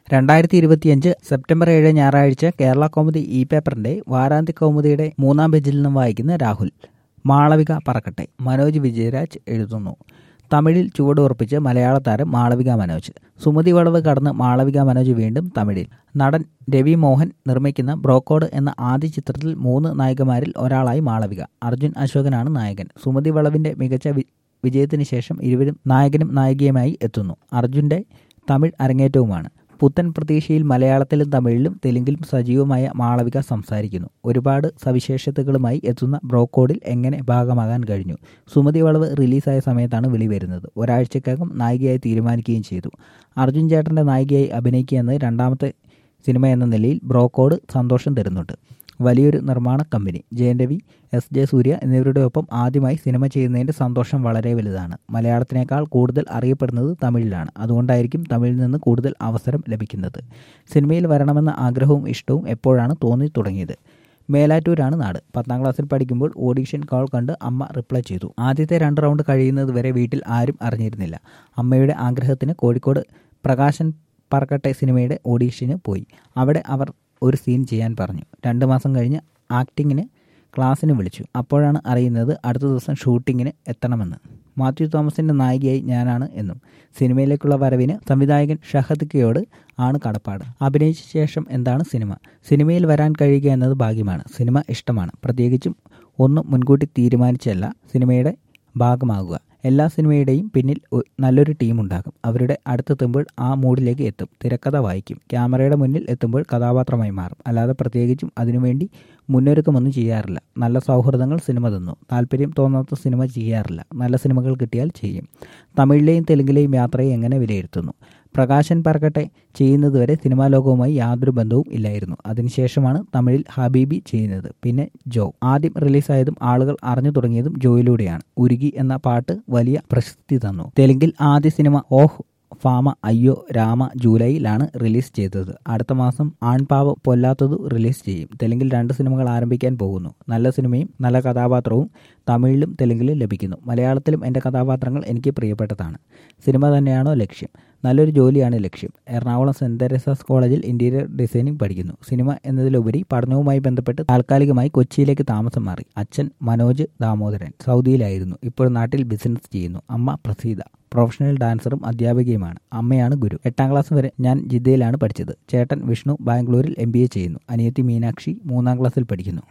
രണ്ടായിരത്തി ഇരുപത്തിയഞ്ച് സെപ്റ്റംബർ ഏഴ് ഞായറാഴ്ച കേരള കൗമുദി ഇ പേപ്പറിന്റെ വാരാന്ത്യ കൗമുദിയുടെ മൂന്നാം പേജിൽ നിന്നും വായിക്കുന്ന രാഹുൽ മാളവിക പറക്കട്ടെ മനോജ് വിജയരാജ് എഴുതുന്നു തമിഴിൽ ചുവടുറപ്പിച്ച് മലയാള താരം മാളവിക മനോജ് സുമതി വളവ് കടന്ന് മാളവിക മനോജ് വീണ്ടും തമിഴിൽ നടൻ രവി മോഹൻ നിർമ്മിക്കുന്ന ബ്രോക്കോഡ് എന്ന ആദ്യ ചിത്രത്തിൽ മൂന്ന് നായികമാരിൽ ഒരാളായി മാളവിക അർജുൻ അശോകനാണ് നായകൻ സുമതി വളവിന്റെ മികച്ച വി വിജയത്തിന് ശേഷം ഇരുവരും നായകനും നായികയുമായി എത്തുന്നു അർജുന്റെ തമിഴ് അരങ്ങേറ്റവുമാണ് പുത്തൻ പ്രതീക്ഷയിൽ മലയാളത്തിലും തമിഴിലും തെലുങ്കിലും സജീവമായ മാളവിക സംസാരിക്കുന്നു ഒരുപാട് സവിശേഷതകളുമായി എത്തുന്ന ബ്രോക്കോഡിൽ എങ്ങനെ ഭാഗമാകാൻ കഴിഞ്ഞു സുമതി വളവ് റിലീസായ സമയത്താണ് വിളി വരുന്നത് ഒരാഴ്ചക്കകം നായികയായി തീരുമാനിക്കുകയും ചെയ്തു അർജുൻ ചേട്ടൻ്റെ നായികയായി അഭിനയിക്കുക എന്നത് രണ്ടാമത്തെ സിനിമ എന്ന നിലയിൽ ബ്രോക്കോഡ് സന്തോഷം തരുന്നുണ്ട് വലിയൊരു നിർമ്മാണ company Jayan Ravi S J Surya എന്നിവരുടെ ഒപ്പം ആദ്യമായി സിനിമ ചെയ്യുന്നതിൻ്റെ സന്തോഷം വളരെ വലുതാണ് മലയാളത്തിനേക്കാൾ കൂടുതൽ അറിയപ്പെടുന്നത് തമിഴിലാണ് അതുകൊണ്ടായിരിക്കും തമിഴിൽ നിന്ന് കൂടുതൽ അവസരം ലഭിക്കുന്നത് സിനിമയിൽ വരണമെന്ന ആഗ്രഹവും ഇഷ്ടവും എപ്പോഴാണ് തോന്നി തുടങ്ങിയത് മേലാറ്റൂരാണ് നാട് പത്താം ക്ലാസ്സിൽ പഠിക്കുമ്പോൾ ഓഡീഷൻ കോൾ കണ്ട് അമ്മ റിപ്ലൈ ചെയ്തു ആദ്യത്തെ രണ്ട് റൗണ്ട് കഴിയുന്നത് വരെ വീട്ടിൽ ആരും അറിഞ്ഞിരുന്നില്ല അമ്മയുടെ ആഗ്രഹത്തിന് കോഴിക്കോട് പ്രകാശൻ പറക്കട്ടെ സിനിമയുടെ ഓഡീഷന് പോയി അവിടെ അവർ ഒരു സീൻ ചെയ്യാൻ പറഞ്ഞു രണ്ട് മാസം കഴിഞ്ഞ് ആക്ടിങ്ങിന് ക്ലാസ്സിന് വിളിച്ചു അപ്പോഴാണ് അറിയുന്നത് അടുത്ത ദിവസം ഷൂട്ടിങ്ങിന് എത്തണമെന്ന് മാത്യു തോമസിൻ്റെ നായികയായി ഞാനാണ് എന്നും സിനിമയിലേക്കുള്ള വരവിന് സംവിധായകൻ ഷഹദ്ക്കയോട് ആണ് കടപ്പാട് അഭിനയിച്ച ശേഷം എന്താണ് സിനിമ സിനിമയിൽ വരാൻ കഴിയുക എന്നത് ഭാഗ്യമാണ് സിനിമ ഇഷ്ടമാണ് പ്രത്യേകിച്ചും ഒന്നും മുൻകൂട്ടി തീരുമാനിച്ചല്ല സിനിമയുടെ ഭാഗമാകുക എല്ലാ സിനിമയുടെയും പിന്നിൽ നല്ലൊരു ടീം ഉണ്ടാകും അവരുടെ അടുത്തെത്തുമ്പോൾ ആ മൂഡിലേക്ക് എത്തും തിരക്കഥ വായിക്കും ക്യാമറയുടെ മുന്നിൽ എത്തുമ്പോൾ കഥാപാത്രമായി മാറും അല്ലാതെ പ്രത്യേകിച്ചും അതിനുവേണ്ടി മുന്നൊരുക്കമൊന്നും ചെയ്യാറില്ല നല്ല സൗഹൃദങ്ങൾ സിനിമ തന്നു താല്പര്യം തോന്നാത്ത സിനിമ ചെയ്യാറില്ല നല്ല സിനിമകൾ കിട്ടിയാൽ ചെയ്യും തമിഴിലെയും തെലുങ്കിലെയും യാത്രയെ എങ്ങനെ വിലയിരുത്തുന്നു പ്രകാശൻ പറക്കട്ടെ ചെയ്യുന്നതുവരെ സിനിമാ ലോകവുമായി യാതൊരു ബന്ധവും ഇല്ലായിരുന്നു അതിനുശേഷമാണ് തമിഴിൽ ഹബീബി ചെയ്യുന്നത് പിന്നെ ജോ ആദ്യം റിലീസായതും ആളുകൾ അറിഞ്ഞു തുടങ്ങിയതും ജോയിലൂടെയാണ് ഉരുകി എന്ന പാട്ട് വലിയ പ്രശസ്തി തന്നു തെലുങ്കിൽ ആദ്യ സിനിമ ഓഹ് ഫാമ അയ്യോ രാമ ജൂലൈയിലാണ് റിലീസ് ചെയ്തത് അടുത്ത മാസം ആൺപാവ് പൊല്ലാത്തതു റിലീസ് ചെയ്യും തെലുങ്കിൽ രണ്ട് സിനിമകൾ ആരംഭിക്കാൻ പോകുന്നു നല്ല സിനിമയും നല്ല കഥാപാത്രവും തമിഴിലും തെലുങ്കിലും ലഭിക്കുന്നു മലയാളത്തിലും എൻ്റെ കഥാപാത്രങ്ങൾ എനിക്ക് പ്രിയപ്പെട്ടതാണ് സിനിമ തന്നെയാണോ ലക്ഷ്യം നല്ലൊരു ജോലിയാണ് ലക്ഷ്യം എറണാകുളം സെൻറ് തെരേസാസ് കോളേജിൽ ഇൻറ്റീരിയർ ഡിസൈനിങ് പഠിക്കുന്നു സിനിമ എന്നതിലുപരി പഠനവുമായി ബന്ധപ്പെട്ട് താൽക്കാലികമായി കൊച്ചിയിലേക്ക് താമസം മാറി അച്ഛൻ മനോജ് ദാമോദരൻ സൗദിയിലായിരുന്നു ഇപ്പോൾ നാട്ടിൽ ബിസിനസ് ചെയ്യുന്നു അമ്മ പ്രസീത പ്രൊഫഷണൽ ഡാൻസറും അധ്യാപികയുമാണ് അമ്മയാണ് ഗുരു എട്ടാം ക്ലാസ് വരെ ഞാൻ ജിദ്ദയിലാണ് പഠിച്ചത് ചേട്ടൻ വിഷ്ണു ബാംഗ്ലൂരിൽ എം ചെയ്യുന്നു അനിയത്തി മീനാക്ഷി മൂന്നാം ക്ലാസ്സിൽ പഠിക്കുന്നു